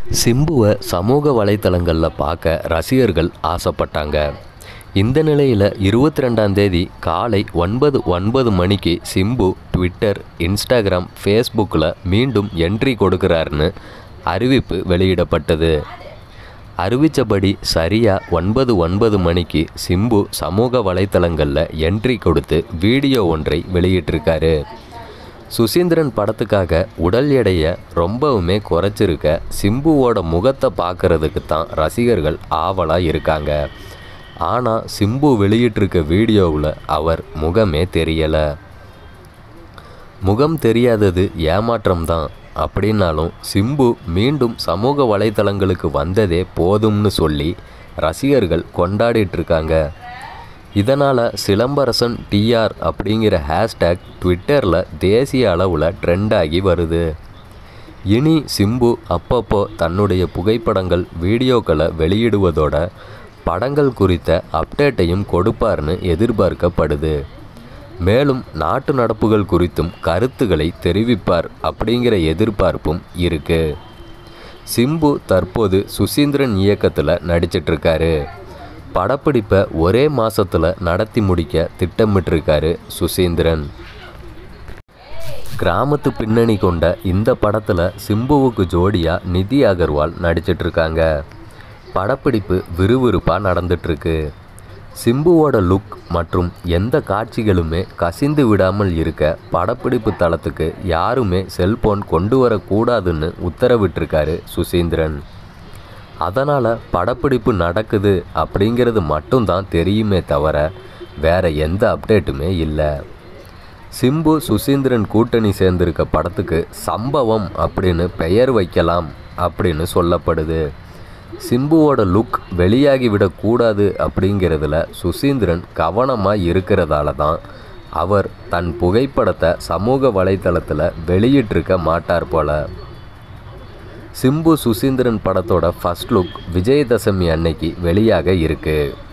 சிம்புவை சமூக வலைத்தளங்களில் பார்க்க ரசிகர்கள் ஆசைப்பட்டாங்க இந்த நிலையில் இருபத்தி ரெண்டாம் தேதி காலை ஒன்பது ஒன்பது மணிக்கு சிம்பு ட்விட்டர் இன்ஸ்டாகிராம் ஃபேஸ்புக்கில் மீண்டும் என்ட்ரி கொடுக்குறாருன்னு அறிவிப்பு வெளியிடப்பட்டது அறிவித்தபடி சரியாக ஒன்பது ஒன்பது மணிக்கு சிம்பு சமூக வலைத்தளங்களில் என்ட்ரி கொடுத்து வீடியோ ஒன்றை வெளியிட்டிருக்காரு சுசீந்திரன் படத்துக்காக உடல் எடையை ரொம்பவுமே குறைச்சிருக்க சிம்புவோட முகத்தை பார்க்கறதுக்கு தான் ரசிகர்கள் ஆவலாக இருக்காங்க ஆனால் சிம்பு வெளியிட்டிருக்க வீடியோவில் அவர் முகமே தெரியலை முகம் தெரியாதது ஏமாற்றம்தான் அப்படின்னாலும் சிம்பு மீண்டும் சமூக வலைத்தளங்களுக்கு வந்ததே போதும்னு சொல்லி ரசிகர்கள் கொண்டாடிட்டு இருக்காங்க இதனால் சிலம்பரசன் டிஆர் அப்படிங்கிற ஹேஷ்டேக் ட்விட்டரில் தேசிய அளவில் ட்ரெண்ட் ஆகி வருது இனி சிம்பு அப்பப்போ தன்னுடைய புகைப்படங்கள் வீடியோக்களை வெளியிடுவதோட படங்கள் குறித்த அப்டேட்டையும் கொடுப்பார்னு எதிர்பார்க்கப்படுது மேலும் நாட்டு நடப்புகள் குறித்தும் கருத்துக்களை தெரிவிப்பார் அப்படிங்கிற எதிர்பார்ப்பும் இருக்கு சிம்பு தற்போது சுசீந்திரன் இயக்கத்தில் நடிச்சிட்ருக்காரு படப்பிடிப்பை ஒரே மாசத்துல நடத்தி முடிக்க திட்டமிட்டிருக்காரு சுசீந்திரன் கிராமத்து பின்னணி கொண்ட இந்த படத்தில் சிம்புவுக்கு ஜோடியாக நிதி அகர்வால் நடிச்சிட்ருக்காங்க படப்பிடிப்பு விறுவிறுப்பாக நடந்துட்டுருக்கு சிம்புவோட லுக் மற்றும் எந்த காட்சிகளுமே கசிந்து விடாமல் இருக்க படப்பிடிப்பு தளத்துக்கு யாருமே செல்போன் கொண்டு வரக்கூடாதுன்னு உத்தரவிட்டிருக்காரு சுசீந்திரன் அதனால் படப்பிடிப்பு நடக்குது அப்படிங்கிறது மட்டும்தான் தெரியுமே தவிர வேற எந்த அப்டேட்டுமே இல்லை சிம்பு சுசீந்திரன் கூட்டணி சேர்ந்திருக்க படத்துக்கு சம்பவம் அப்படின்னு பெயர் வைக்கலாம் அப்படின்னு சொல்லப்படுது சிம்புவோட லுக் வெளியாகி விடக்கூடாது அப்படிங்கிறதுல சுசீந்திரன் கவனமாக இருக்கிறதால தான் அவர் தன் புகைப்படத்தை சமூக வலைத்தளத்தில் வெளியிட்டிருக்க மாட்டார் போல சிம்பு சுசீந்திரன் படத்தோட ஃபர்ஸ்ட் லுக் விஜயதசமி அன்னைக்கு வெளியாக இருக்குது